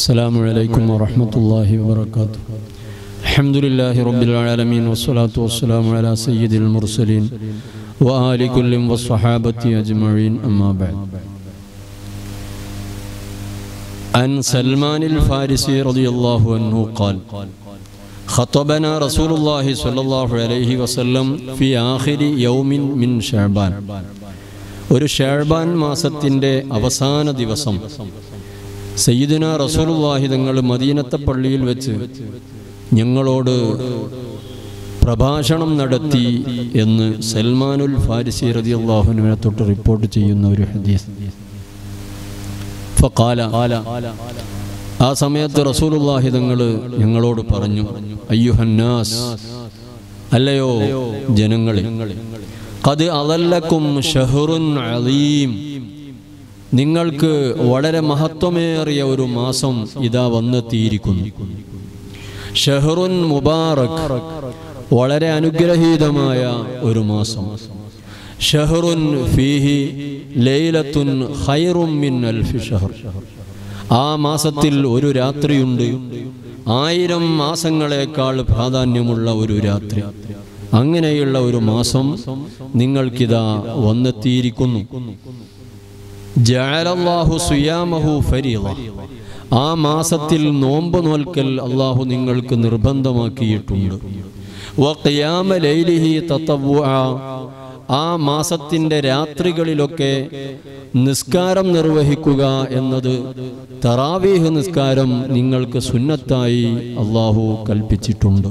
السلام عليكم ورحمة الله وبركاته الحمد لله رب العالمين والصلاة والسلام على سيد المرسلين وآل كل والصحابة أجمعين أما بعد عن سلمان الفارسي رضي الله عنه قال خطبنا رسول الله صلى الله عليه وسلم في آخر يوم من شعبان ഒരു ഷാഴ്ബാൻ മാസത്തിൻ്റെ അവസാന ദിവസം സയ്യിദുന റസൂലുള്ളാഹി തങ്ങൾ മദീനത്തെ പള്ളിയിൽ വെച്ച് ഞങ്ങളോട് പ്രഭാഷണം നടത്തി എന്ന് സൽമാനുൽ ഫാരിസി റളിയല്ലാഹുവിനെ തൊട്ട് റിപ്പോർട്ട് ചെയ്യുന്ന ഒരു ഹദീസ് ഫഖാല ആ സമയത്ത് റസൂലുള്ളാഹി തങ്ങൾ ഞങ്ങളോട് പറഞ്ഞു അയ്യുഹന്നാസ് അല്ലയോ ജനങ്ങളെ ഖദ് അദല്ലക്കും ഷഹറുൻ അലീം നിങ്ങൾക്ക് വളരെ മഹത്വമേറിയ ഒരു മാസം ഇതാ വന്നെത്തിയിരിക്കുന്നു ഷഹറുൻ മുബാറക് വളരെ അനുഗ്രഹീതമായ ഒരു മാസം ഷഹറുൻ ഫീഹി ലൈലത്തുൻ ഖൈറും മിൻ അൽഫി ഷഹർ ആ മാസത്തിൽ ഒരു രാത്രിയുണ്ട് ആയിരം മാസങ്ങളെക്കാൾ പ്രാധാന്യമുള്ള ഒരു രാത്രി അങ്ങനെയുള്ള ഒരു മാസം നിങ്ങൾക്കിതാ വന്നെത്തിയിരിക്കുന്നു ജഅലല്ലാഹു സുയാമഹു ഫരീള ആ മാസത്തിൽ നോമ്പ് നോൽക്കൽ അള്ളാഹു നിങ്ങൾക്ക് നിർബന്ധമാക്കിയിട്ടുണ്ട് വഖിയാമ ലൈലിഹി തതവ്വുഅ ആ മാസത്തിൻ്റെ രാത്രികളിലൊക്കെ നിസ്കാരം നിർവഹിക്കുക എന്നത് തറാവീഹ് നിസ്കാരം നിങ്ങൾക്ക് സുന്നത്തായി അള്ളാഹു കൽപ്പിച്ചിട്ടുണ്ട്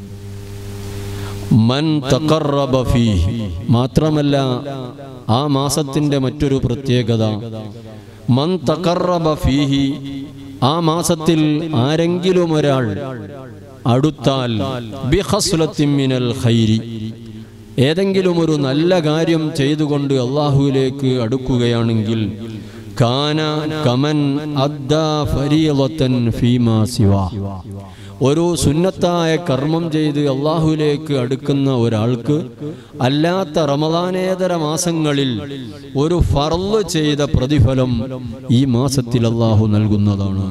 മൻ തഖറബ ഫീഹി മാത്രമല്ല ആ മാസത്തിൻ്റെ മറ്റൊരു പ്രത്യേകത മൻ തഖറബ ഫീഹി ആ മാസത്തിൽ ആരെങ്കിലും ഒരാൾ അടുത്താൽ ബിഖസ്ലത്തിൻ മിനൽ ഖൈരി ഏതെങ്കിലും ഒരു നല്ല കാര്യം ചെയ്തുകൊണ്ട് അള്ളാഹുവിലേക്ക് അടുക്കുകയാണെങ്കിൽ കാന കമൻ അദ്ദാ ഫരീളത്തൻ ഫീമാ സിവാ ഒരു സുന്നത്തായ കർമ്മം ചെയ്ത് അള്ളാഹുവിലേക്ക് അടുക്കുന്ന ഒരാൾക്ക് അല്ലാത്ത റമദാനേതര മാസങ്ങളിൽ ഒരു ഫർള് ചെയ്ത പ്രതിഫലം ഈ മാസത്തിൽ അള്ളാഹു നൽകുന്നതാണ്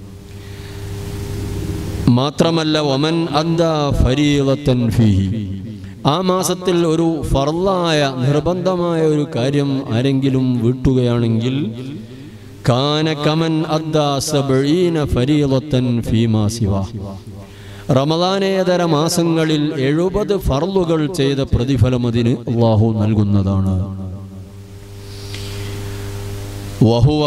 മാത്രമല്ല ഒമൻ അദ്ദാ ഫരീളത്തൻ ഫീഹി ആ മാസത്തിൽ ഒരു ഫർളായ നിർബന്ധമായ ഒരു കാര്യം ആരെങ്കിലും വീട്ടുകയാണെങ്കിൽ കാന കമൻ അദ്ദാ സബഈന ഫരീളത്തൻ ഫീമാ സിവാ റമദാനേതര മാസങ്ങളിൽ എഴുപത് ഫർളുകൾ ചെയ്ത പ്രതിഫലം അതിന് അള്ളാഹു നൽകുന്നതാണ് വഹുവ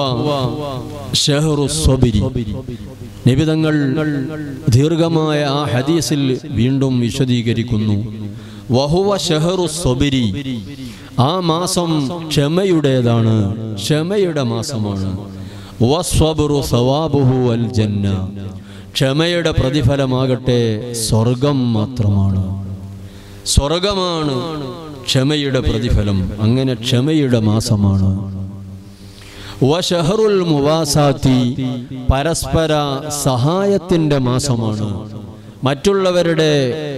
ഷഹറു സ്വബിരി നിബിതങ്ങൾ ദീർഘമായ ആ ഹദീസിൽ വീണ്ടും വിശദീകരിക്കുന്നു വഹുവ ഷഹറു സ്വബിരി ആ മാസം ക്ഷമയുടേതാണ് ക്ഷമയുടെ മാസമാണ് വസ്വബുറു സവാബുഹു അൽ ജന്ന ക്ഷമയുടെ പ്രതിഫലമാകട്ടെ സ്വർഗം മാത്രമാണ് സ്വർഗമാണ് ക്ഷമയുടെ പ്രതിഫലം അങ്ങനെ ക്ഷമയുടെ മാസമാണ് വഷഹറുൽ മുവാസാത്തി പരസ്പര സഹായത്തിൻ്റെ മാസമാണ് മറ്റുള്ളവരുടെ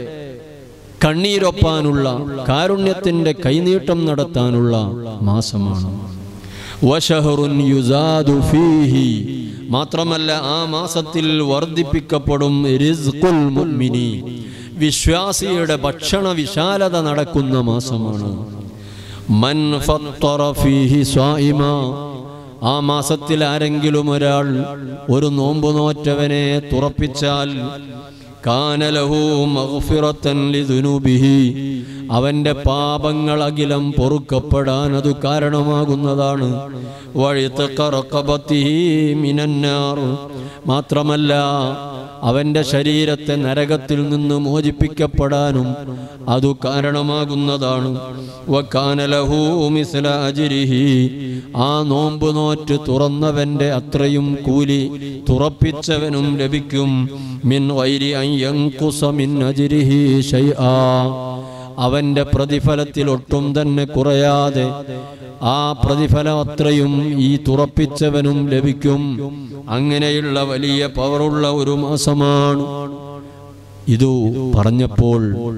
കണ്ണീരൊപ്പാനുള്ള കാരുണ്യത്തിൻ്റെ കൈനീട്ടം നടത്താനുള്ള മാസമാണ് വഷഹറുൻ യുസാദു ഫീഹി മാത്രമല്ല ആ മാസത്തിൽ വർദ്ധിപ്പിക്കപ്പെടും റിസ്ഖുൽ മുഅ്മിനി വിശ്വാസിയുടെ ഭക്ഷണ വിശാലത നടക്കുന്ന മാസമാണ് മൻ ഫത്തറ ഫീഹി സ്വായിമ ആ മാസത്തിൽ ആരെങ്കിലും ഒരാൾ ഒരു നോമ്പ് നോറ്റവനെ തുറപ്പിച്ചാൽ കാനലഹു മഗ്ഫിറത്തൻ ലിദുനുബിഹി അവന്റെ പാപങ്ങൾ അഖിലം പൊറുക്കപ്പെടാൻ അത് കാരണമാകുന്നതാണ് വഴിത്തക്കറക്കബത്തിഹി മിനന്നാർ മാത്രമല്ല അവന്റെ ശരീരത്തെ നരകത്തിൽ നിന്ന് മോചിപ്പിക്കപ്പെടാനും അതു കാരണമാകുന്നതാണ് വക്കാനലഹു മിസ്ല അജിരിഹി ആ നോമ്പ് നോറ്റ് തുറന്നവന്റെ അത്രയും കൂലി തുറപ്പിച്ചവനും ലഭിക്കും മിൻ വൈരി അയ്യങ്കുസ മിൻ അജിരിഹി ഷൈആ അവന്റെ പ്രതിഫലത്തിൽ ഒട്ടും തന്നെ കുറയാതെ ആ പ്രതിഫലം അത്രയും ഈ തുറപ്പിച്ചവനും ലഭിക്കും അങ്ങനെയുള്ള വലിയ പവറുള്ള ഒരു മാസമാണ് ഇതു പറഞ്ഞപ്പോൾ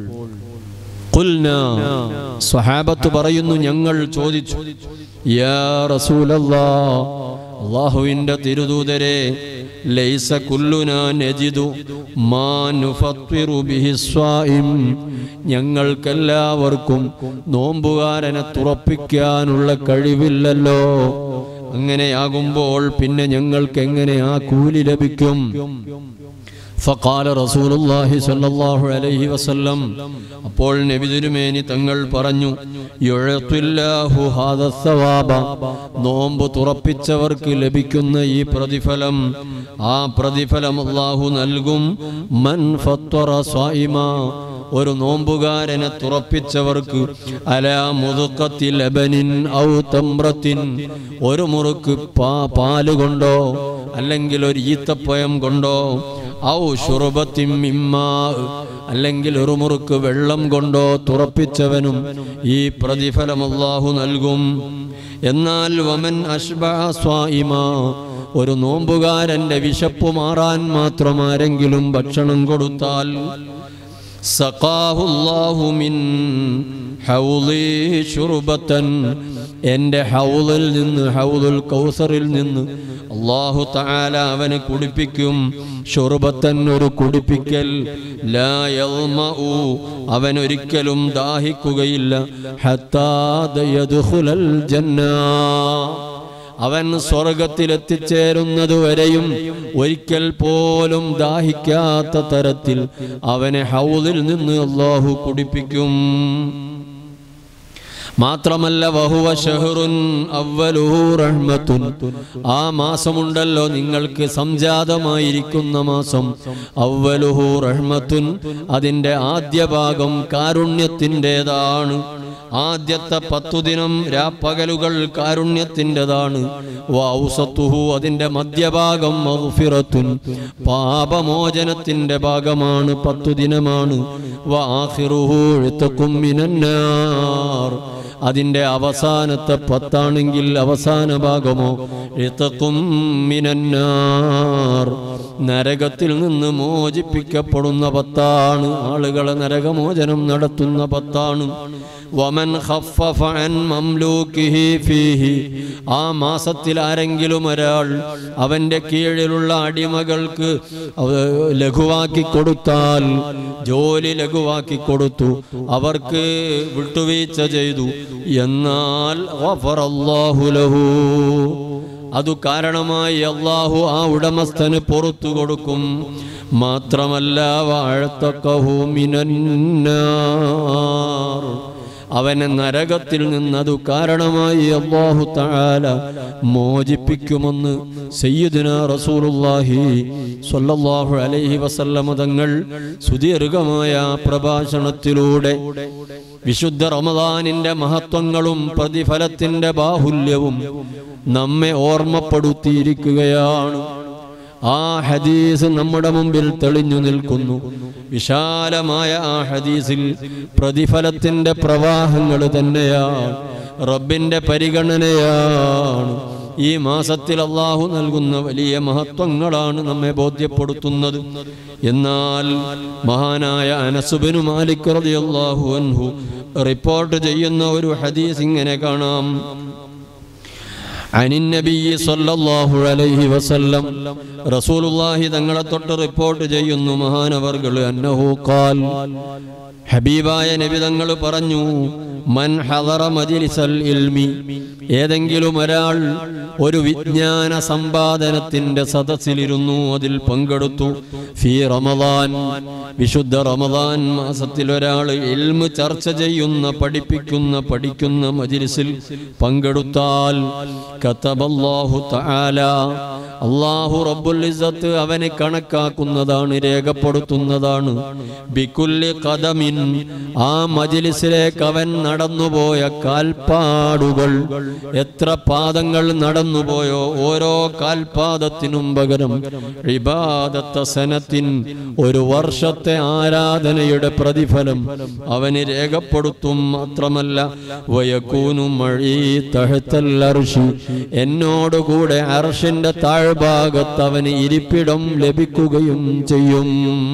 ഖുൽന സ്വഹാബത്ത് പറയുന്നു ഞങ്ങൾ ചോദിച്ചു യാ റസൂലല്ലാ അള്ളാഹുവിൻ്റെ തിരുദൂതരെ ലൈസ കുല്ലുനാ നജിദു മാ നുഫത്തിറു ബിഹി സ്വായിം ഞങ്ങൾക്കെല്ലാവർക്കും നോമ്പുകാരനെ തുറപ്പിക്കാനുള്ള കഴിവില്ലല്ലോ അങ്ങനെയാകുമ്പോൾ പിന്നെ ഞങ്ങൾക്ക് എങ്ങനെ ആ കൂലി ലഭിക്കും ഫഖാല റസൂലുള്ളാഹി സ്വല്ലല്ലാഹു അലൈഹി വസല്ലം അപ്പോൾ നബി തിരുമേനി തങ്ങൾ പറഞ്ഞു യുഴത്തുല്ലാഹു ഹാദ സവാബ നോമ്പ് തുറപ്പിച്ചവർക്ക് ലഭിക്കുന്ന ഈ പ്രതിഫലം ആ പ്രതിഫലം അല്ലാഹു നൽകും മൻ ഫത്തറ സ്വായിമ ഒരു നോമ്പുകാരനെ തുറപ്പിച്ചവർക്ക് അലാ മുതുക്കത്തി ലബനിൻ ഔ തമ്രത്തിൻ ഒരു മുറുക്ക് പാ പാല് കൊണ്ടോ അല്ലെങ്കിൽ ഒരു ഈത്തപ്പഴം കൊണ്ടോ ഔ ഷുറുബത്തിൻ മിമ്മാ അല്ലെങ്കിൽ ഒരു മുറുക്ക് വെള്ളം കൊണ്ടോ തുറപ്പിച്ചവനും ഈ പ്രതിഫലം അല്ലാഹു നൽകും എന്നാൽ വമൻ അഷ്ബഅ സ്വായിമ ഒരു നോമ്പുകാരന്റെ വിശപ്പ് മാറാൻ മാത്രം ആരെങ്കിലും ഭക്ഷണം കൊടുത്താൽ സഖാഹുല്ലാഹു മിൻ ഹൗളി ശുർബത്തൻ എൻ്റെ ഹൗലിൽ നിന്ന് ഹൗലുൽ കൗസറിൽ നിന്ന് അള്ളാഹു തആല അവന് കുടിപ്പിക്കും ഷുർബത്തൻ ഒരു കുടിപ്പിക്കൽ ലാ യൽമഉ അവൻ ഒരിക്കലും ദാഹിക്കുകയില്ല ഹത്താ യദ്ഖുലൽ ജന്നാ അവൻ സ്വർഗത്തിലെത്തിച്ചേരുന്നതുവരെയും ഒരിക്കൽ പോലും ദാഹിക്കാത്ത തരത്തിൽ അവനെ ഹൗദിൽ നിന്ന് അള്ളാഹു കുടിപ്പിക്കും മാത്രമല്ല വഹുവ ഷഹറുൻ അവ്വലുഹു റഹ്മത്തുൻ ആ മാസമുണ്ടല്ലോ നിങ്ങൾക്ക് സംജാതമായിരിക്കുന്ന മാസം അവ്വലുഹു റഹ്മത്തുൻ അതിൻ്റെ ആദ്യ ഭാഗം കാരുണ്യത്തിൻ്റെതാണ് ആദ്യത്തെ പത്തു ദിനം രാപ്പകലുകൾ കാരുണ്യത്തിൻ്റെതാണ് വൗസത്തുഹു അതിൻ്റെ മധ്യഭാഗം മഗ്ഫിറത്തുൻ പാപമോചനത്തിൻ്റെ ഭാഗമാണ് പത്തു ദിനമാണ് വാഹിറുഹു എഴുത്തക്കും മിനന്നാർ അതിൻ്റെ അവസാനത്തെ പത്താണെങ്കിൽ അവസാന ഭാഗമോ എഴുത്തക്കും മിനന്നാർ നരകത്തിൽ നിന്ന് മോചിപ്പിക്കപ്പെടുന്ന പത്താണ് ആളുകളെ നരകമോചനം നടത്തുന്ന പത്താണ് വമൻ ഖഫഫ അൻ മംലൂക്കിഹി ഫീഹി ആ മാസത്തിൽ ആരെങ്കിലും ഒരാൾ അവൻ്റെ കീഴിലുള്ള അടിമകൾക്ക് അവ- ലഘുവാക്കി കൊടുത്താൽ ജോലി ലഘുവാക്കി കൊടുത്തു അവർക്ക് വിട്ടുവീഴ്ച ചെയ്തു എന്നാൽ ഗഫറല്ലാഹു ലഹു അതു കാരണമായി അള്ളാഹു ആ ഉടമസ്ഥന് പുറത്തു കൊടുക്കും മാത്രമല്ല വാഴത്തക്കഹു മിനന്നാർ അവനെ നരകത്തിൽ നിന്നതു കാരണമായി അള്ളാഹു താല മോചിപ്പിക്കുമെന്ന് സയ്യിദുന റസൂലുള്ളാഹി സ്വല്ലല്ലാഹു അലൈഹി വസല്ലമ തങ്ങൾ സുദീർഘമായ പ്രഭാഷണത്തിലൂടെ വിശുദ്ധ റമദാനിന്റെ മഹത്വങ്ങളും പ്രതിഫലത്തിന്റെ ബാഹുല്യവും നമ്മെ ഓർമ്മപ്പെടുത്തിയിരിക്കുകയാണ് ആ ഹദീസ് നമ്മുടെ മുമ്പിൽ തെളിഞ്ഞു നിൽക്കുന്നു വിശാലമായ ആ ഹദീസിൽ പ്രതിഫലത്തിന്റെ പ്രവാഹങ്ങൾ തന്നെയാണ് റബ്ബിന്റെ പരിഗണനയാണ് ഈ മാസത്തിൽ അള്ളാഹു നൽകുന്ന വലിയ മഹത്വങ്ങളാണ് നമ്മെ ബോധ്യപ്പെടുത്തുന്നത് എന്നാൽ മഹാനായ അനസുബിനു മാലിക് റളിയല്ലാഹു അൻഹു റിപ്പോർട്ട് ചെയ്യുന്ന ഒരു ഹദീസ് ഇങ്ങനെ കാണാം അനിൻ നബി സല്ലല്ലാഹു അലൈഹി വസല്ലം റസൂലുള്ളാഹി തങ്ങളെ തൊട്ട് റിപ്പോർട്ട് ചെയ്യുന്നു മഹാനവർകൾ അന്നഹു ഖാൽ ഹബീബായ നബി തങ്ങൾ പറഞ്ഞു മൻ ഹദറ മജ്ലിസൽ ഇൽമി ഏതെങ്കിലും ഒരാൾ ഒരു വിജ്ഞാന സമ്പാദനത്തിന്റെ സദസ്സിലിരുന്നു അതിൽ പങ്കെടുത്തു ഫി റമദാൻ വിശുദ്ധ റമദാൻ മാസത്തിൽ ഒരാൾ ഇൽമ് ചർച്ച ചെയ്യുന്ന പഠിപ്പിക്കുന്ന പഠിക്കുന്ന മജ്ലിസിൽ പങ്കെടുത്താൽ കതബല്ലാഹു തആല അള്ളാഹു റബ്ബുൽ ഇസ്സത്ത് അവന് കണക്കാക്കുന്നതാണ് രേഖപ്പെടുത്തുന്നതാണ് ബിക്കുല്ലി കദമിൻ ആ മജിലിസിലേക്ക് അവൻ നടന്നുപോയ കാൽപ്പാടുകൾ എത്ര പാദങ്ങൾ നടന്നുപോയോ ഓരോ കാൽപാദത്തിനും പകരം ഇബാദത്ത സനത്തിൻ ഒരു വർഷത്തെ ആരാധനയുടെ പ്രതിഫലം അവന് രേഖപ്പെടുത്തും മാത്രമല്ല വയക്കൂനും മഴി തഴുത്തൽ അർഷി എന്നോടുകൂടെ അർഷിന്റെ താഴ്ഭാഗത്ത് അവന് ഇരിപ്പിടം ലഭിക്കുകയും ചെയ്യും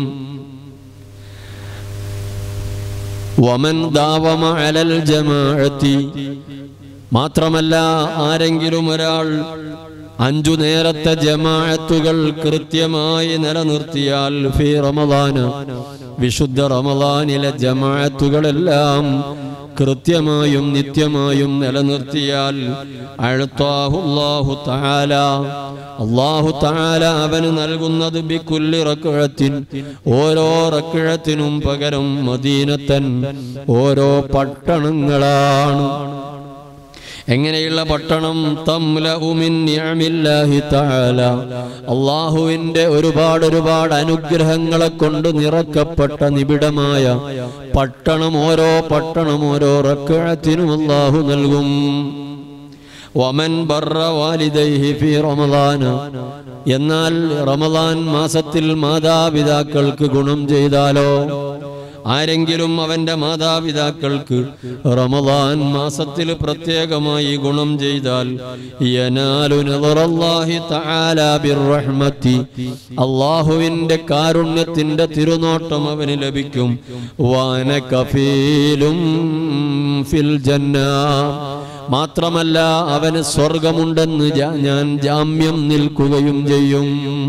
വമൻ ദാവമ അലൽ ജമാഅത്തി മാത്രമല്ല ആരെങ്കിലും ഒരാൾ അഞ്ചു നേരത്തെ ജമാഅത്തുകൾ കൃത്യമായി നിലനിർത്തിയാൽ ഫി റമദാന് വിശുദ്ധ റമദാനിലെ ജമാഅത്തുകളെല്ലാം കൃത്യമായും നിത്യമായും നിലനിർത്തിയാൽ അഴുത്താഹുല്ലാഹു തആല അള്ളാഹു തആല അവന് നൽകുന്നത് ബിക്കുല്ലി റക്അത്തിൻ ഓരോ റക്അത്തിനും പകരം മദീനത്തൻ ഓരോ പട്ടണങ്ങളാണ് എങ്ങനെയുള്ള പട്ടണം തംലഉമിൻ നിഅമില്ലാഹി തആല അള്ളാഹുവിന്റെ ഒരുപാട് ഒരുപാട് അനുഗ്രഹങ്ങളെ കൊണ്ട് നിറക്കപ്പെട്ട നിബിഡമായ പട്ടണം ഓരോ പട്ടണം ഓരോ റക്അത്തിനും അള്ളാഹു നൽകും വമൻ ബർറ വാലിദൈഹി ഫി റമദാന എന്നാൽ റമദാൻ മാസത്തിൽ മാതാപിതാക്കൾക്ക് ഗുണം ചെയ്താലോ ആരെങ്കിലും അവന്റെ മാതാപിതാക്കൾക്ക് റമദാൻ മാസത്തിൽ പ്രത്യേകമായി ഗുണം ചെയ്താൽ യനാലു നദറല്ലാഹി തആല ബിർറഹ്മത്തി അല്ലാഹുവിന്റെ കാരുണ്യത്തിന്റെ തിരുനോട്ടം അവന് ലഭിക്കും വാന കഫീലും ഫിൽ ജന്ന മാത്രമല്ല അവന് സ്വർഗമുണ്ടെന്ന് ജാ- ഞാൻ ജാമ്യം നിൽക്കുകയും ചെയ്യും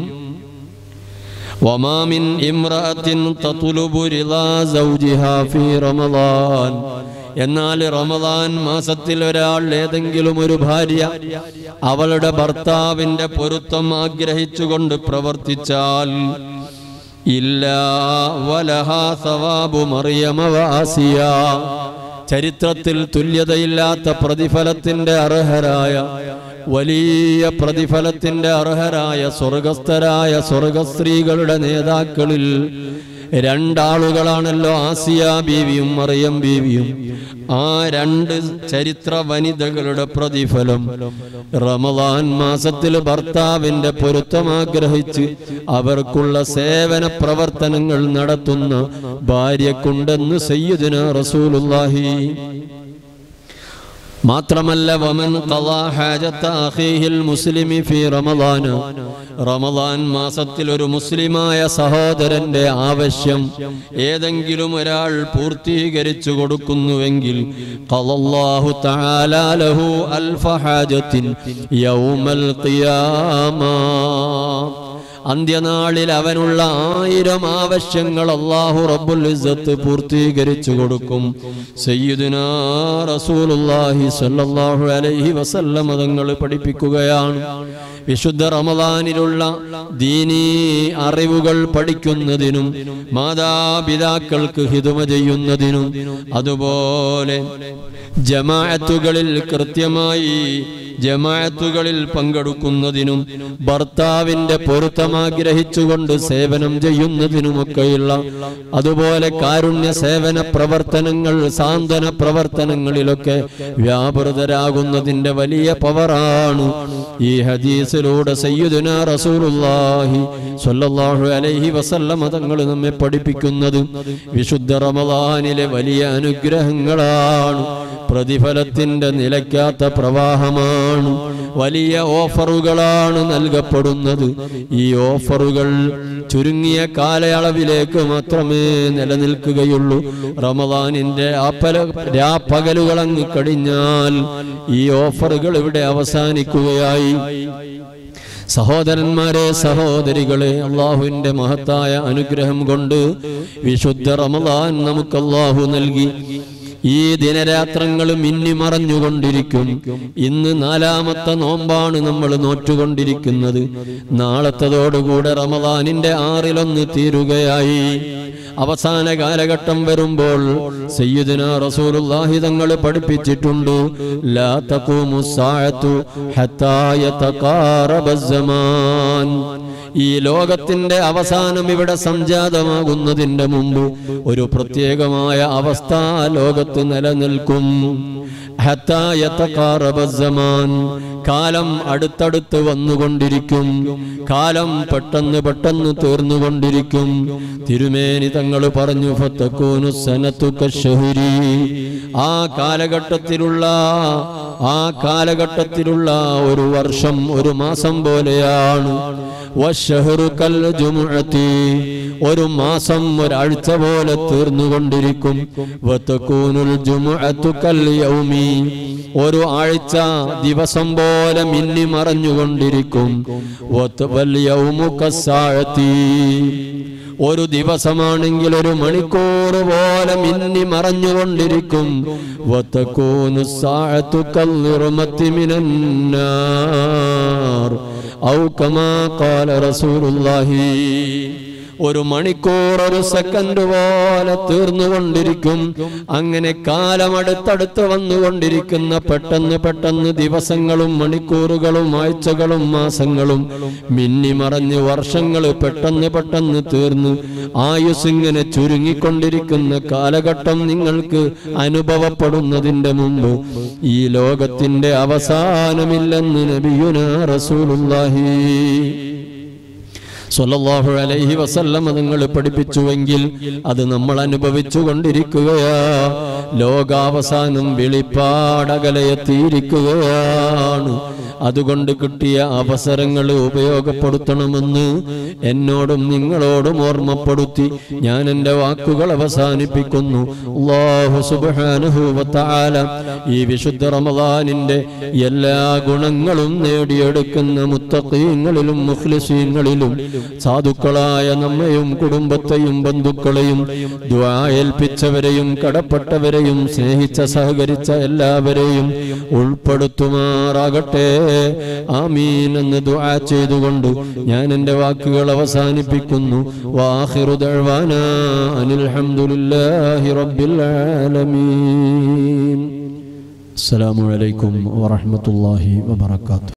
وما من امرأة تطلب رضا زوجها في رمضان എന്നാൽ റമദാൻ മാസത്തിൽ ഒരാൾ ഏതെങ്കിലും ഒരു ഭാര്യ അവളുടെ ഭർത്താവിന്റെ പൊരുത്തം ആഗ്രഹിച്ചുകൊണ്ട് പ്രവർത്തിച്ചാൽ ഇല്ല വലഹ സവാബു മറിയമ വാസിയ ചരിത്രത്തിൽ തുല്യതയില്ലാത്ത പ്രതിഫലത്തിന്റെ അർഹരായ വലിയ പ്രതിഫലത്തിന്റെ അർഹരായ സ്വർഗസ്ഥരായ സ്വർഗസ്ത്രീകളുടെ നേതാക്കളിൽ രണ്ടാളുകളാണല്ലോ ആസിയ ബീവിയും മറിയം ബീവിയും ആ രണ്ട് ചരിത്ര വനിതകളുടെ പ്രതിഫലം റമദാൻ മാസത്തിൽ ഭർത്താവിന്റെ പൊരുത്തം ആഗ്രഹിച്ച് അവർക്കുള്ള സേവന പ്രവർത്തനങ്ങൾ നടത്തുന്ന ഭാര്യക്കുണ്ടെന്ന് സയ്യിദുന റസൂലുള്ളാഹി മാത്രമല്ല വമൻ ഖളാ ഹാജത്ത അഖീഹിൽ മുസ്ലിമി ഫി റമദാൻ റമദാൻ മാസത്തിൽ ഒരു മുസ്ലിമായ സഹോദരന്റെ ആവശ്യം ഏതെങ്കിലും ഒരാൾ പൂർത്തീകരിച്ചു കൊടുക്കുന്നുവെങ്കിൽ ഖളല്ലാഹു തആല ലഹു അൽഫ ഹാജത്തിൻ യൗമൽ ഖിയാമ അന്ത്യനാളിൽ അവനുള്ള ആയിരം ആവശ്യങ്ങൾ അള്ളാഹു റബ്ബുൽ ഇസ്സത്ത് പൂർത്തീകരിച്ചു കൊടുക്കും സയ്യിദുനാ റസൂലുള്ളാഹി സ്വല്ലല്ലാഹു അലൈഹി വസല്ലം തങ്ങൾ പഠിപ്പിക്കുകയാണ് വിശുദ്ധ റമദാനിലുള്ള ദീനീ അറിവുകൾ പഠിക്കുന്നതിനും മാതാപിതാക്കൾക്ക് ഹിതുമ ചെയ്യുന്നതിനും അതുപോലെ ജമാഅത്തുകളിൽ കൃത്യമായി ജമാഅത്തുകളിൽ പങ്കെടുക്കുന്നതിനും ഭർത്താവിന്റെ പൊരുത്തം ആഗ്രഹിച്ചുകൊണ്ട് സേവനം ചെയ്യുന്നതിനുമൊക്കെയുള്ള അതുപോലെ കാരുണ്യ സേവന പ്രവർത്തനങ്ങൾ സാന്ത്വന പ്രവർത്തനങ്ങളിലൊക്കെ വ്യാപൃതരാകുന്നതിന്റെ വലിയ പവറാണ് ഈ ഹദീസിലൂടെ സയ്യിദുന റസൂലുള്ളാഹി സ്വല്ലല്ലാഹു അലൈഹി വസല്ലമ തങ്ങൾ നമ്മെ പഠിപ്പിക്കുന്നത് വിശുദ്ധ റമദാനിലെ വലിയ അനുഗ്രഹങ്ങളാണ് പ്രതിഫലത്തിന്റെ നിലയ്ക്കാത്ത പ്രവാഹമാണ് വലിയ ഓഫറുകളാണ് നൽകപ്പെടുന്നത് ഈ ഓഫറുകൾ ചുരുങ്ങിയ കാലയളവിലേക്ക് മാത്രമേ നിലനിൽക്കുകയുള്ളൂ റമദാനിന്റെ ആപ്പല രാപ്പകലുകളങ്ങ് കഴിഞ്ഞാൽ ഈ ഓഫറുകൾ ഇവിടെ അവസാനിക്കുകയായി സഹോദരന്മാരെ സഹോദരികളെ അള്ളാഹുവിന്റെ മഹത്തായ അനുഗ്രഹം കൊണ്ട് വിശുദ്ധ റമദാൻ നമുക്ക് അള്ളാഹു നൽകി ഈ ദിനരാത്രങ്ങൾ മിന്നി മറഞ്ഞുകൊണ്ടിരിക്കും ഇന്ന് നാലാമത്തെ നോമ്പാണ് നമ്മൾ നോറ്റുകൊണ്ടിരിക്കുന്നത് നാളത്തതോടുകൂടെ റമദാനിന്റെ ആറിലൊന്ന് തീരുകയായി അവസാന കാലഘട്ടം വരുമ്പോൾ സയ്യിദുന റസൂലുള്ളാഹി തങ്ങൾ പഠിപ്പിച്ചിട്ടുണ്ട് ലാ തഖൂമു സാഅത്തു ഹത്താ യതഖാറബ സമാൻ ഈ ലോകത്തിന്റെ അവസാനം ഇവിടെ സംജാതമാകുന്നതിന്റെ മുമ്പ് ഒരു പ്രത്യേകമായ അവസ്ഥ ലോകത്ത് നിലനിൽക്കും ഹത്താ യതഖാറബ സമാൻ കാലം അടുത്തടുത്ത് വന്നുകൊണ്ടിരിക്കും കാലം പെട്ടെന്ന് പെട്ടെന്ന് തീർന്നുകൊണ്ടിരിക്കും തിരുമേനി തങ്ങൾ പറഞ്ഞു ഫത്തക്കൂനു സനത്തു കശഹുരി ആ കാലഘട്ടത്തിലുള്ള ആ കാലഘട്ടത്തിലുള്ള ഒരു വർഷം ഒരു മാസം പോലെയാണ് വശഹറു കൽ ജുമുഅത്തി ഒരു മാസം ഒരാഴ്ച പോലെ തീർന്നുകൊണ്ടിരിക്കും വത്തക്കൂനു തകൂനുൽ ജുമുഅത്തു കൽ യൗമി ഒരു ആഴ്ച ദിവസം പോലെ മിന്നി മറഞ്ഞുകൊണ്ടിരിക്കും വൽ യൗമു കസ്സാഅത്തി ഒരു ദിവസമാണെങ്കിൽ ഒരു മണിക്കൂർ പോലെ മിന്നി മറഞ്ഞുകൊണ്ടിരിക്കും വതകൂനു സാഅത്തു കൽറുമത്തി മിനന്നാർ ഔ കമാ ഖാല റസൂലുള്ളാഹി ഒരു മണിക്കൂർ ഒരു സെക്കൻഡ് പോലെ തീർന്നുകൊണ്ടിരിക്കും അങ്ങനെ കാലം അടുത്തടുത്ത് വന്നുകൊണ്ടിരിക്കുന്ന പെട്ടെന്ന് പെട്ടെന്ന് ദിവസങ്ങളും മണിക്കൂറുകളും ആഴ്ചകളും മാസങ്ങളും മിന്നി മറഞ്ഞ് വർഷങ്ങൾ പെട്ടെന്ന് പെട്ടെന്ന് തീർന്ന് ആയുസ് ഇങ്ങനെ ചുരുങ്ങിക്കൊണ്ടിരിക്കുന്ന കാലഘട്ടം നിങ്ങൾക്ക് അനുഭവപ്പെടുന്നതിന്റെ മുമ്പ് ഈ ലോകത്തിന്റെ അവസാനമില്ലെന്ന് നബിയുന റസൂലുള്ളാഹി സ്വല്ലല്ലാഹു അലൈഹി വസല്ലം നിങ്ങൾ പഠിപ്പിച്ചുവെങ്കിൽ അത് നമ്മൾ അനുഭവിച്ചു കൊണ്ടിരിക്കുകയാ ലോകാവസാനം വെളിപ്പാടകലെ എത്തിയിരിക്കുകയാണ് അതുകൊണ്ട് കിട്ടിയ അവസരങ്ങൾ ഉപയോഗപ്പെടുത്തണമെന്ന് എന്നോടും നിങ്ങളോടും ഓർമ്മപ്പെടുത്തി ഞാൻ എൻ്റെ വാക്കുകൾ അവസാനിപ്പിക്കുന്നു അല്ലാഹു സുബ്ഹാനഹു വ തആല ഈ വിശുദ്ധ റമദാനിന്റെ എല്ലാ ഗുണങ്ങളും നേടിയെടുക്കുന്ന മുത്തഖീങ്ങളിലും മുഖ്ലിസീങ്ങളിലും സാധുക്കളായ നമ്മയും കുടുംബത്തെയും ബന്ധുക്കളെയും ദ്വാ ഏൽപ്പിച്ചവരെയും കടപ്പെട്ടവരെയും സ്നേഹിച്ച സഹകരിച്ച എല്ലാവരെയും ഉൾപ്പെടുത്തുമാറാകട്ടെ ആമീൻ എന്ന് ദുആ ചെയ്തുകൊണ്ട് ഞാൻ എൻ്റെ വാക്കുകൾ അവസാനിപ്പിക്കുന്നു വാഹിറു ദഅ്വാന അനിൽ ഹംദുലില്ലാഹി റബ്ബിൽ ആലമീൻ അസ്സലാമു അലൈക്കും വറഹ്മത്തുള്ളാഹി വബറകാതുഹു